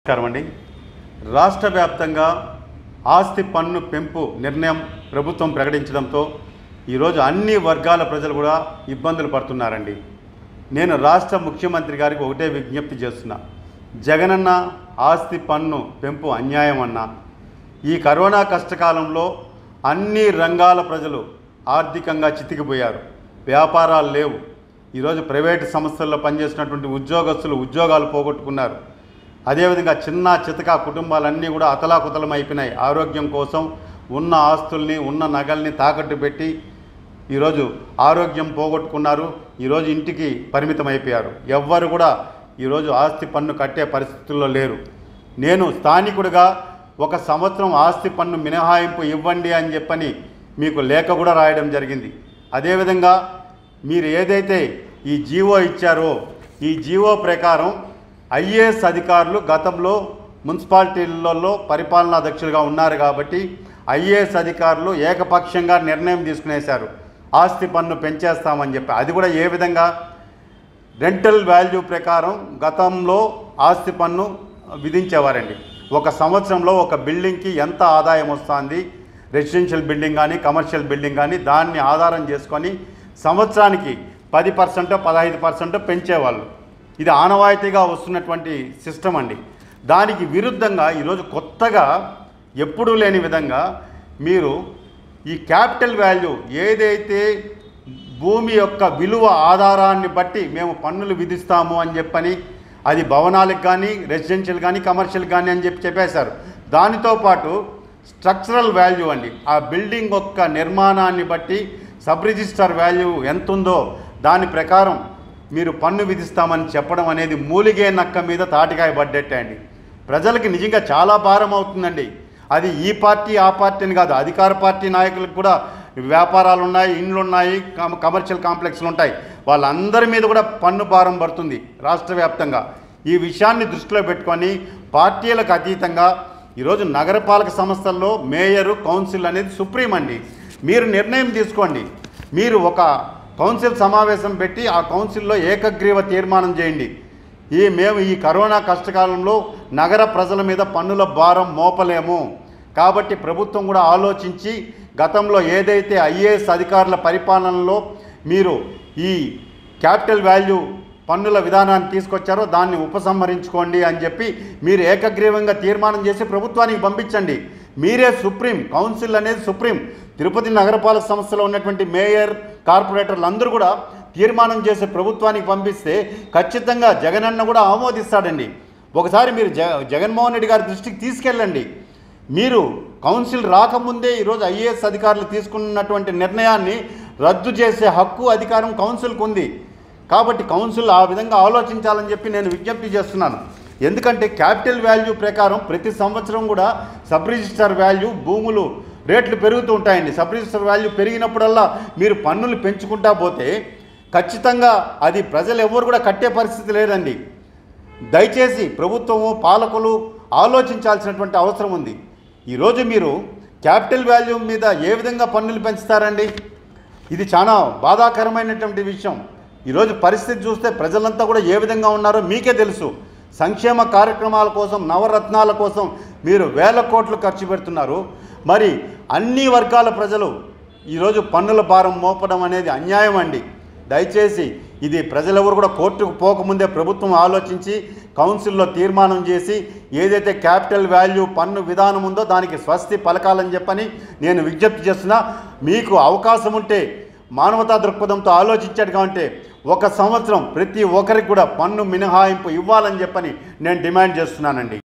నమస్కారం అండి రాష్ట్ర వ్యాప్తంగా ఆస్తి పన్ను పెంపు నిర్ణయం ప్రభుత్వం ప్రకటించడంతో ఈరోజు అన్ని వర్గాల ప్రజలు కూడా ఇబ్బందులు పడుతున్నారండి నేను రాష్ట్ర ముఖ్యమంత్రి గారికి ఒకటే విజ్ఞప్తి చేస్తున్నా జగనన్న ఆస్తి పన్ను పెంపు అన్యాయం అన్నా ఈ కరోనా కష్టకాలంలో అన్ని రంగాల ప్రజలు ఆర్థికంగా చితికిపోయారు వ్యాపారాలు లేవు ఈరోజు ప్రైవేటు సంస్థల్లో పనిచేసినటువంటి ఉద్యోగస్తులు ఉద్యోగాలు పోగొట్టుకున్నారు అదేవిధంగా చిన్న చితక కుటుంబాలన్నీ కూడా అతలాకుతలం అయిపోయినాయి ఆరోగ్యం కోసం ఉన్న ఆస్తుల్ని ఉన్న నగల్ని తాకట్టు పెట్టి ఈరోజు ఆరోగ్యం పోగొట్టుకున్నారు ఈరోజు ఇంటికి పరిమితం అయిపోయారు ఎవ్వరు కూడా ఈరోజు ఆస్తి పన్ను కట్టే పరిస్థితుల్లో లేరు నేను స్థానికుడిగా ఒక సంవత్సరం ఆస్తి పన్ను మినహాయింపు ఇవ్వండి అని చెప్పని మీకు లేఖ కూడా రాయడం జరిగింది అదేవిధంగా మీరు ఏదైతే ఈ జీవో ఇచ్చారో ఈ జీవో ప్రకారం ఐఏఎస్ అధికారులు గతంలో మున్సిపాలిటీలలో పరిపాలనా అధ్యక్షులుగా ఉన్నారు కాబట్టి ఐఏఎస్ అధికారులు ఏకపక్షంగా నిర్ణయం తీసుకునేశారు ఆస్తి పన్ను పెంచేస్తామని చెప్పి అది కూడా ఏ విధంగా రెంటల్ వాల్యూ ప్రకారం గతంలో ఆస్తి పన్ను విధించేవారండి ఒక సంవత్సరంలో ఒక బిల్డింగ్కి ఎంత ఆదాయం వస్తుంది రెసిడెన్షియల్ బిల్డింగ్ కానీ కమర్షియల్ బిల్డింగ్ కానీ దాన్ని ఆధారం చేసుకొని సంవత్సరానికి పది పర్సెంట్ పదహైదు పర్సెంట్ పెంచేవాళ్ళు ఇది ఆనవాయితీగా వస్తున్నటువంటి సిస్టమ్ అండి దానికి విరుద్ధంగా ఈరోజు కొత్తగా ఎప్పుడూ లేని విధంగా మీరు ఈ క్యాపిటల్ వాల్యూ ఏదైతే భూమి యొక్క విలువ ఆధారాన్ని బట్టి మేము పన్నులు విధిస్తాము అని చెప్పని అది భవనాలకు కానీ రెసిడెన్షియల్ కానీ కమర్షియల్ కానీ అని చెప్పి చెప్పేశారు దానితో పాటు స్ట్రక్చరల్ వాల్యూ అండి ఆ బిల్డింగ్ యొక్క నిర్మాణాన్ని బట్టి సబ్ రిజిస్టర్ వాల్యూ ఎంత ఉందో దాని ప్రకారం మీరు పన్ను విధిస్తామని చెప్పడం అనేది మూలిగే నక్క మీద తాటికాయ పడ్డట్టే అండి ప్రజలకి నిజంగా చాలా భారం అవుతుందండి అది ఈ పార్టీ ఆ పార్టీ అని కాదు అధికార పార్టీ నాయకులకు కూడా వ్యాపారాలు ఉన్నాయి ఇండ్లు ఉన్నాయి కమ- కమర్షియల్ కాంప్లెక్స్లు ఉంటాయి వాళ్ళందరి మీద కూడా పన్ను భారం పడుతుంది రాష్ట్ర వ్యాప్తంగా ఈ విషయాన్ని దృష్టిలో పెట్టుకొని పార్టీలకు అతీతంగా ఈరోజు నగరపాలక సంస్థల్లో మేయరు కౌన్సిల్ అనేది సుప్రీం అండి మీరు నిర్ణయం తీసుకోండి మీరు ఒక కౌన్సిల్ సమావేశం పెట్టి ఆ కౌన్సిల్లో ఏకగ్రీవ తీర్మానం చేయండి ఈ మేము ఈ కరోనా కష్టకాలంలో నగర ప్రజల మీద పన్నుల భారం మోపలేము కాబట్టి ప్రభుత్వం కూడా ఆలోచించి గతంలో ఏదైతే ఐఏఎస్ అధికారుల పరిపాలనలో మీరు ఈ క్యాపిటల్ వాల్యూ పన్నుల విధానాన్ని తీసుకొచ్చారో దాన్ని ఉపసంహరించుకోండి అని చెప్పి మీరు ఏకగ్రీవంగా తీర్మానం చేసి ప్రభుత్వానికి పంపించండి మీరే సుప్రీం కౌన్సిల్ అనేది సుప్రీం తిరుపతి నగరపాలక సంస్థలో ఉన్నటువంటి మేయర్ కార్పొరేటర్లు అందరూ కూడా తీర్మానం చేసి ప్రభుత్వానికి పంపిస్తే ఖచ్చితంగా జగనన్న కూడా ఆమోదిస్తాడండి ఒకసారి మీరు జ జగన్మోహన్ రెడ్డి గారి దృష్టికి తీసుకెళ్ళండి మీరు కౌన్సిల్ రాకముందే ఈరోజు ఐఏఎస్ అధికారులు తీసుకున్నటువంటి నిర్ణయాన్ని రద్దు చేసే హక్కు అధికారం కౌన్సిల్కు ఉంది కాబట్టి కౌన్సిల్ ఆ విధంగా ఆలోచించాలని చెప్పి నేను విజ్ఞప్తి చేస్తున్నాను ఎందుకంటే క్యాపిటల్ వాల్యూ ప్రకారం ప్రతి సంవత్సరం కూడా సబ్ రిజిస్టర్ వాల్యూ భూములు రేట్లు పెరుగుతూ ఉంటాయండి సబ్ రిజిస్టర్ వాల్యూ పెరిగినప్పుడల్లా మీరు పన్నులు పెంచుకుంటా పోతే ఖచ్చితంగా అది ప్రజలు ఎవరు కూడా కట్టే పరిస్థితి లేదండి దయచేసి ప్రభుత్వము పాలకులు ఆలోచించాల్సినటువంటి అవసరం ఉంది ఈరోజు మీరు క్యాపిటల్ వాల్యూ మీద ఏ విధంగా పన్నులు పెంచుతారండి ఇది చాలా బాధాకరమైనటువంటి విషయం ఈరోజు పరిస్థితి చూస్తే ప్రజలంతా కూడా ఏ విధంగా ఉన్నారో మీకే తెలుసు సంక్షేమ కార్యక్రమాల కోసం నవరత్నాల కోసం మీరు వేల కోట్లు ఖర్చు పెడుతున్నారు మరి అన్ని వర్గాల ప్రజలు ఈరోజు పన్నుల భారం మోపడం అనేది అన్యాయం అండి దయచేసి ఇది ప్రజలెవరు కూడా కోర్టుకు పోకముందే ప్రభుత్వం ఆలోచించి కౌన్సిల్లో తీర్మానం చేసి ఏదైతే క్యాపిటల్ వాల్యూ పన్ను విధానం ఉందో దానికి స్వస్తి పలకాలని చెప్పని నేను విజ్ఞప్తి చేస్తున్నా మీకు అవకాశం ఉంటే మానవతా దృక్పథంతో ఆలోచించాడు కాబట్టి ఒక సంవత్సరం ప్రతి ఒక్కరికి కూడా పన్ను మినహాయింపు ఇవ్వాలని చెప్పని నేను డిమాండ్ చేస్తున్నానండి